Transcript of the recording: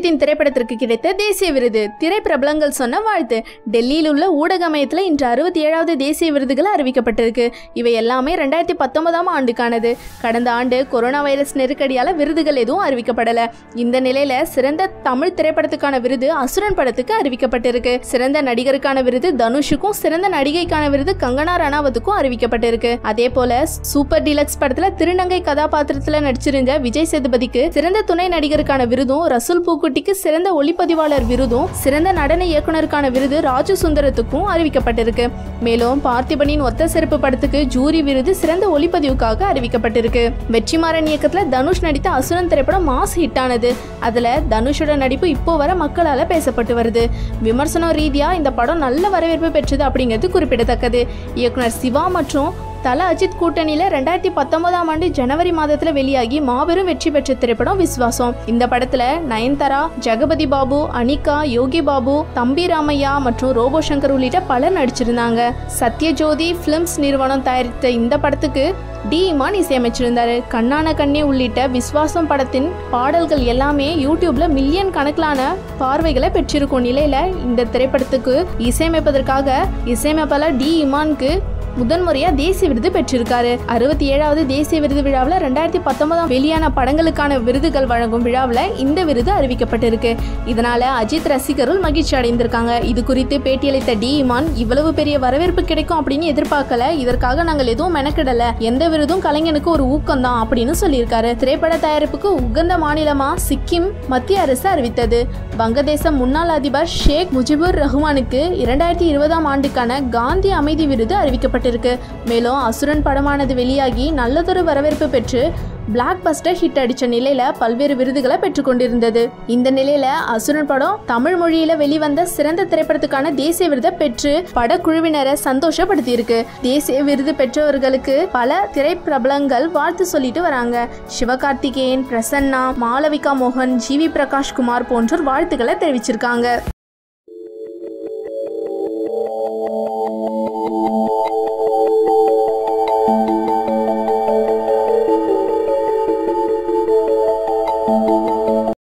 அஜித்தின் திரைப்படத்திற்கு கிடைத்த தேசிய விருது திரைப்பிரபலங்கள் சொன்ன வாழ்த்து டெல்லியில் உள்ள ஊடக மையத்தில் இன்று அறுபத்தி ஏழாவது தேசிய விருதுகள் அறிவிக்கப்பட்டிருக்கு இவை எல்லாமே ரெண்டாயிரத்தி பத்தொன்பதாம் ஆண்டுக்கானது கடந்த ஆண்டு கொரோனா வைரஸ் நெருக்கடியால விருதுகள் எதுவும் அறிவிக்கப்படல இந்த நிலையில சிறந்த தமிழ் திரைப்படத்துக்கான விருது அசுரன் படத்துக்கு அறிவிக்கப்பட்டிருக்கு சிறந்த நடிகருக்கான விருது தனுஷுக்கும் சிறந்த நடிகைக்கான விருது கங்கனா ரணாவத்துக்கும் அறிவிக்கப்பட்டிருக்கு அதே போல சூப்பர் டீலக்ஸ் படத்துல திருநங்கை கதாபாத்திரத்துல நடிச்சிருந்த விஜய் சேதுபதிக்கு சிறந்த துணை நடிகருக்கான விருதும் ரசூல் பூக்குட்டிக்கு சிறந்த ஒளிப்பதிவாளர் விருதும் சிறந்த நடன இயக்குனருக்கான விருது ராஜு சுந்தரத்துக்கும் அறிவிக்கப்பட்டிருக்கு மேலும் பார்த்திபனின் ஒத்த செருப்பு படத்துக்கு ஜூரி விருது சிறந்த ஒளிப்பதிவுக்காக அறிவிக்கப்பட்டிருக்கு வெற்றிமாறன் இயக்கத்துல தனுஷ் நடித்த அசுரன் திரைப்படம் மாஸ் ஹிட் ஆனது அதுல தனுஷோட நடிப்பு இப்போ வர மக்களால பேசப்பட்டு வருது விமர்சனம் ரீதியா இந்த படம் நல்ல வரவேற்பு பெற்றது அப்படிங்கிறது குறிப்பிடத்தக்கது இயக்குனர் சிவா மற்றும் தல அஜித் கூட்டணியில ரெண்டாயிரத்தி பத்தொன்பதாம் ஆண்டு ஜனவரி மாதத்துல வெளியாகி மாபெரும் வெற்றி பெற்ற திரைப்படம் விஸ்வாசம் இந்த படத்துல நயன்தாரா ஜெகபதி பாபு அனிகா யோகி பாபு தம்பி ராமையா மற்றும் ரோபோ சங்கர் உள்ளிட்ட பலர் நடிச்சிருந்தாங்க சத்யஜோதி பிலிம்ஸ் நிறுவனம் தயாரித்த இந்த படத்துக்கு டி இமான் இசையமைச்சிருந்தாரு கண்ணான கண்ணே உள்ளிட்ட விஸ்வாசம் படத்தின் பாடல்கள் எல்லாமே யூடியூப்ல மில்லியன் கணக்கிலான பார்வைகளை பெற்றிருக்கும் நிலையில இந்த திரைப்படத்துக்கு இசையமைப்பதற்காக இசையமைப்பாளர் டி இமானுக்கு முதன்முறையா தேசிய விருது பெற்றிருக்காரு அறுபத்தி ஏழாவது தேசிய விருது விழாவில் ரெண்டாயிரத்தி பத்தொன்பதாம் வெளியான படங்களுக்கான விருதுகள் வழங்கும் விழாவில் இந்த விருது அறிவிக்கப்பட்டிருக்கு இதனால அஜித் ரசிகர்கள் மகிழ்ச்சி அடைந்திருக்காங்க இது குறித்து பேட்டியளித்த டி இமான் இவ்வளவு பெரிய வரவேற்பு கிடைக்கும் அப்படின்னு எதிர்பார்க்கல இதற்காக நாங்கள் எதுவும் மெனக்கிடல எந்த விருதும் கலைஞனுக்கு ஒரு ஊக்கம் தான் அப்படின்னு சொல்லியிருக்காரு திரைப்பட தயாரிப்புக்கு உகந்த மாநிலமா சிக்கிம் மத்திய அரசு அறிவித்தது வங்கதேசம் முன்னாள் அதிபர் ஷேக் முஜிபுர் ரஹ்மானுக்கு இரண்டாயிரத்தி இருபதாம் ஆண்டுக்கான காந்தி அமைதி விருது அறிவிக்கப்பட்டிருக்கு மேலும் அசுரன் படமானது வெளியாகி நல்லதொரு வரவேற்பு பெற்று பிளாக் பஸ்டர் ஹிட் அடிச்ச நிலையில பல்வேறு விருதுகளை பெற்றுக்கொண்டிருந்தது இந்த நிலையில அசுரன் படம் தமிழ் மொழியில வெளிவந்த சிறந்த திரைப்படத்துக்கான தேசிய விருதை பெற்று படக்குழுவினரை சந்தோஷப்படுத்தி இருக்கு தேசிய விருது பெற்றவர்களுக்கு பல திரைப்பிரபலங்கள் வாழ்த்து சொல்லிட்டு வராங்க சிவகார்த்திகேயன் பிரசன்னா மாளவிகா மோகன் ஜிவி பிரகாஷ் குமார் போன்றோர் வாழ்த்துக்களை தெரிவிச்சிருக்காங்க